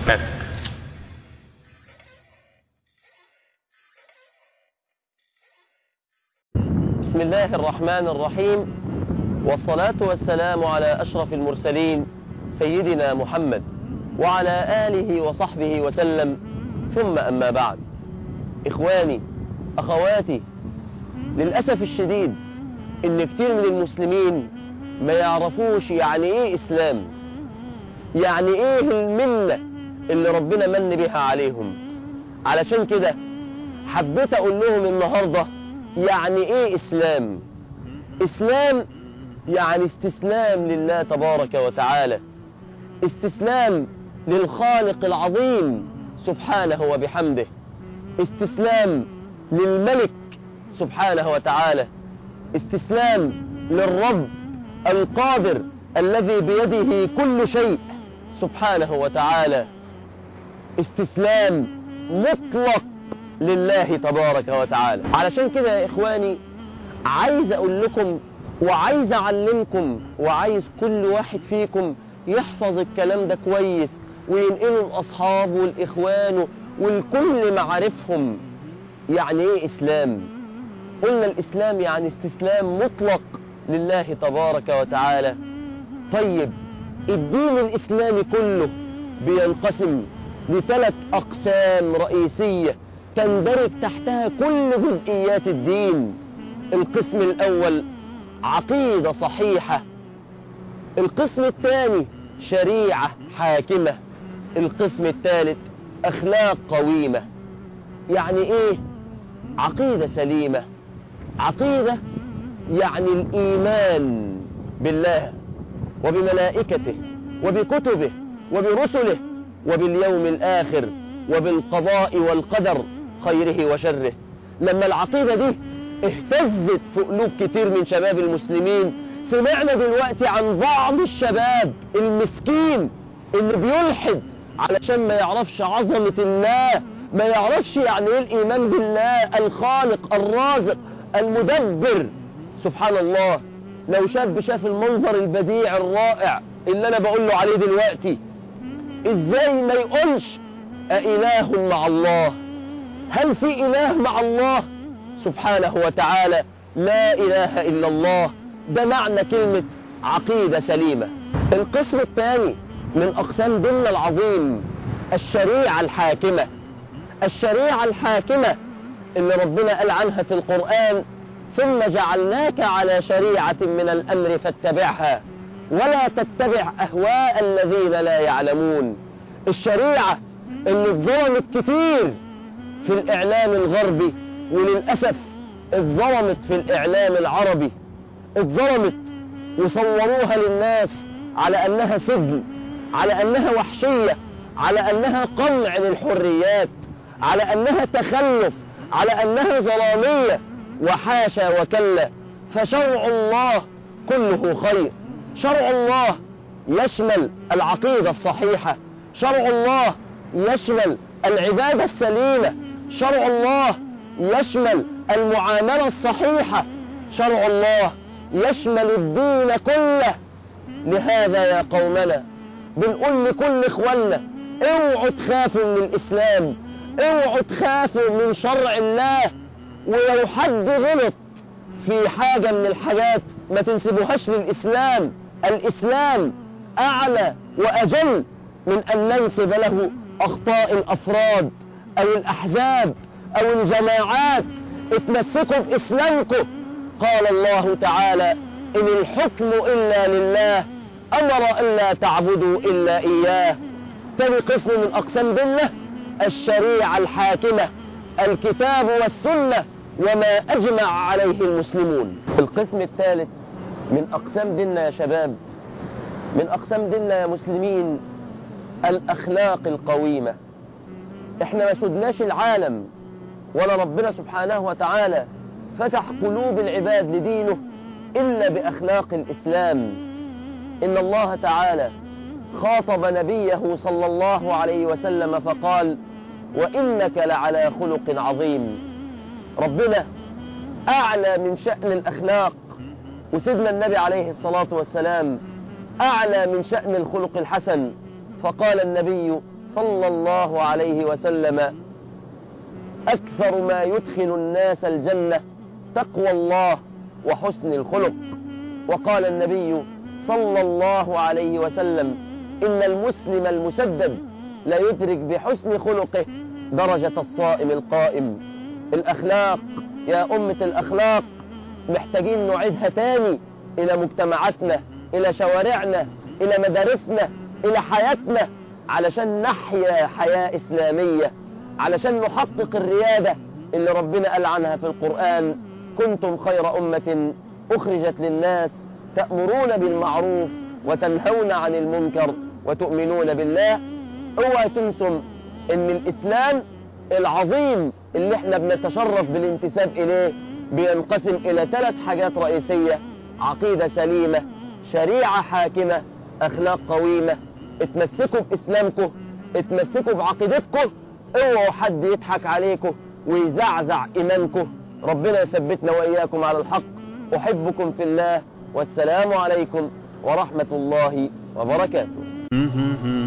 بس بسم الله الرحمن الرحيم والصلاة والسلام على أشرف المرسلين سيدنا محمد وعلى آله وصحبه وسلم ثم أما بعد إخواني أخواتي للأسف الشديد إن كتير من المسلمين ما يعرفوش يعني إيه إسلام يعني إيه المنة اللي ربنا من بها عليهم علشان كده حبيت أقول لهم النهاردة يعني إيه إسلام إسلام يعني استسلام لله تبارك وتعالى استسلام للخالق العظيم سبحانه وبحمده استسلام للملك سبحانه وتعالى استسلام للرب القادر الذي بيده كل شيء سبحانه وتعالى استسلام مطلق لله تبارك وتعالى علشان كده يا إخواني عايز أقول لكم وعايز أعلمكم وعايز كل واحد فيكم يحفظ الكلام ده كويس وينقله لأصحابه والإخوان والكل معارفهم يعني إيه إسلام قلنا الإسلام يعني استسلام مطلق لله تبارك وتعالى طيب الدين الإسلامي كله بينقسم لثلاث أقسام رئيسية تندرج تحتها كل جزئيات الدين القسم الأول عقيدة صحيحة القسم الثاني شريعة حاكمة القسم الثالث أخلاق قويمة يعني إيه عقيدة سليمة عقيدة يعني الإيمان بالله وبملائكته وبكتبه وبرسله وباليوم الآخر وبالقضاء والقدر خيره وشره لما العقيدة دي اهتزت في قلوب كتير من شباب المسلمين سمعنا دلوقتي عن بعض الشباب المسكين اللي بيلحد علشان ما يعرفش عظمة الله ما يعرفش يعني ايه الايمان بالله الخالق الرازق المدبر سبحان الله لو شاب شاف المنظر البديع الرائع اللي انا بقول له عليه دلوقتي ازاي ما يقولش أإله مع الله هل في إله مع الله سبحانه وتعالى لا إله إلا الله ده معنى كلمة عقيدة سليمة القسم الثاني من أقسام ديننا العظيم الشريعة الحاكمة الشريعة الحاكمة اللي ربنا قال عنها في القرآن ثم جعلناك على شريعة من الأمر فاتبعها ولا تتبع أهواء الذين لا يعلمون الشريعة اللي اتظلمت كتير في الإعلام الغربي وللأسف اتظلمت في الإعلام العربي اتظلمت وصوروها للناس على أنها سجن على أنها وحشية على أنها قمع للحريات على أنها تخلف على أنها ظلامية وحاشا وكلا فشرع الله كله خير شرع الله يشمل العقيدة الصحيحة شرع الله يشمل العبادة السليمة شرع الله يشمل المعاملة الصحيحة شرع الله يشمل الدين كله لهذا يا قومنا بنقول لكل اخواننا اوعوا تخافوا من الاسلام اوعوا تخافوا من شرع الله ولو حد غلط في حاجة من الحاجات ما تنسبوهاش للإسلام الإسلام أعلى وأجل من أن ننسب له أخطاء الأفراد أو الأحزاب أو الجماعات اتمسكوا بإسلامكم قال الله تعالى إن الحكم إلا لله أمر ألا تعبدوا إلا إياه تاني قسم من أقسام ديننا الشريعة الحاكمة الكتاب والسنة وما أجمع عليه المسلمون القسم الثالث من أقسام ديننا يا شباب من أقسام ديننا يا مسلمين الأخلاق القويمة احنا ما سدناش العالم ولا ربنا سبحانه وتعالى فتح قلوب العباد لدينه إلا بأخلاق الإسلام إن الله تعالى خاطب نبيه صلى الله عليه وسلم فقال وإنك لعلى خلق عظيم ربنا أعلى من شأن الأخلاق وسيدنا النبي عليه الصلاة والسلام أعلى من شأن الخلق الحسن فقال النبي صلى الله عليه وسلم أكثر ما يدخل الناس الجنة تقوى الله وحسن الخلق وقال النبي صلى الله عليه وسلم إن المسلم المسدد لا يدرك بحسن خلقه درجة الصائم القائم الأخلاق يا أمة الأخلاق محتاجين نعيدها تاني إلى مجتمعاتنا إلى شوارعنا إلى مدارسنا إلى حياتنا علشان نحيا حياة إسلامية علشان نحقق الريادة اللي ربنا قال عنها في القرآن كنتم خير أمة أخرجت للناس تأمرون بالمعروف وتنهون عن المنكر وتؤمنون بالله اوعى تنسوا ان الاسلام العظيم اللي احنا بنتشرف بالانتساب اليه بينقسم الى ثلاث حاجات رئيسية عقيدة سليمة شريعة حاكمة اخلاق قويمة اتمسكوا باسلامكم اتمسكوا بعقيدتكم اوعوا حد يضحك عليكم ويزعزع ايمانكم ربنا يثبتنا واياكم على الحق احبكم في الله والسلام عليكم ورحمة الله وبركاته